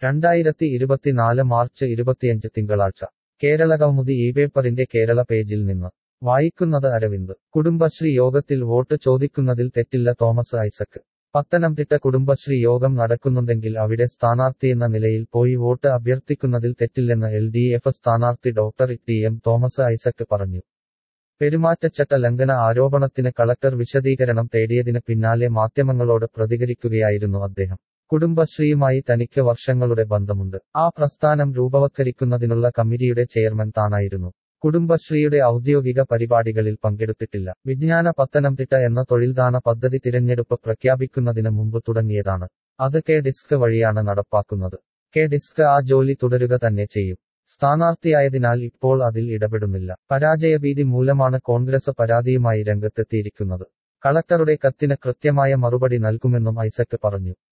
രണ്ടായിരത്തി ഇരുപത്തിനാല് മാർച്ച് ഇരുപത്തിയഞ്ച് തിങ്കളാഴ്ച കേരളകൗമുദി ഈ പേപ്പറിന്റെ കേരള പേജിൽ നിന്ന് വായിക്കുന്നത് അരവിന്ദ് കുടുംബശ്രീ യോഗത്തിൽ വോട്ട് ചോദിക്കുന്നതിൽ തെറ്റില്ല തോമസ് ഐസക് പത്തനംതിട്ട കുടുംബശ്രീ യോഗം നടക്കുന്നുണ്ടെങ്കിൽ അവിടെ സ്ഥാനാർത്ഥിയെന്ന നിലയിൽ പോയി വോട്ട് അഭ്യർത്ഥിക്കുന്നതിൽ തെറ്റില്ലെന്ന് എൽ ഡി എഫ് സ്ഥാനാർത്ഥി doctor T M Thomas Isaac പറഞ്ഞു പെരുമാറ്റച്ചട്ട ലംഘന ആരോപണത്തിന് കളക്ടർ വിശദീകരണം തേടിയതിന് പിന്നാലെ മാധ്യമങ്ങളോട് പ്രതികരിക്കുകയായിരുന്നു അദ്ദേഹം കുടുംബശ്രീയുമായി തനിക്ക് വർഷങ്ങളുടെ ബന്ധമുണ്ട് ആ പ്രസ്ഥാനം രൂപവത്കരിക്കുന്നതിനുള്ള കമ്മിറ്റിയുടെ ചെയർമാൻ താനായിരുന്നു കുടുംബശ്രീയുടെ ഔദ്യോഗിക പരിപാടികളിൽ പങ്കെടുത്തിട്ടില്ല വിജ്ഞാന പത്തനംതിട്ട എന്ന തൊഴിൽദാന പദ്ധതി തിരഞ്ഞെടുപ്പ് പ്രഖ്യാപിക്കുന്നതിന് മുമ്പ് തുടങ്ങിയതാണ് അത് കെ ഡിസ്ക് വഴിയാണ് നടപ്പാക്കുന്നത് കെ ഡിസ്ക് ആ ജോലി തുടരുക തന്നെ ചെയ്യും സ്ഥാനാർത്ഥിയായതിനാൽ ഇപ്പോൾ അതിൽ ഇടപെടുന്നില്ല പരാജയഭീതി മൂലമാണ് കോൺഗ്രസ് പരാതിയുമായി രംഗത്തെത്തിയിരിക്കുന്നത് കളക്ടറുടെ കത്തിന് കൃത്യമായ മറുപടി നൽകുമെന്നും ഐസക് പറഞ്ഞു